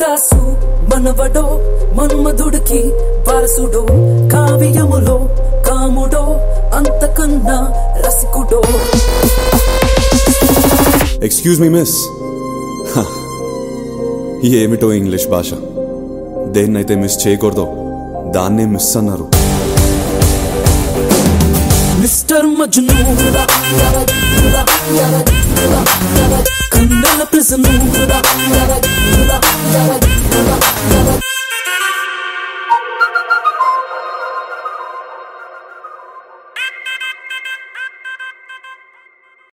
కాళిదాసు మనవడో మన్మధుడికి వారసుడో కావ్యములో కాముడో అంతకన్నా రసికుడో ఎక్స్క్యూజ్ మీ మిస్ ఏమిటో ఇంగ్లీష్ భాష దేన్నైతే మిస్ చేయకూడదో దాన్నే మిస్ అన్నారు మిస్టర్ మజ్ను కన్నెల ప్రిజను